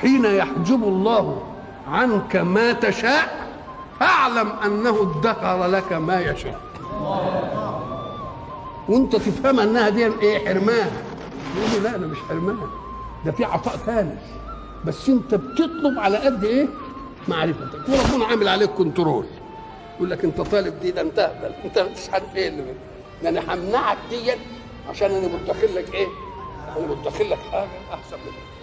حين يحجب الله عنك ما تشاء فاعلم انه ادخر لك ما يشاء وانت تفهم انها دي ايه حرمان يقول لا انا مش حرمان ده في عطاء ثاني بس انت بتطلب على قد ايه معرفتك وربنا عامل عليك كنترول يقول لك انت طالب دي ده انت اهبل انت مش عارف ايه اللي ده انا همنعك دي عشان انا مدخر لك ايه؟ انا مدخر لك حاجه احسن منك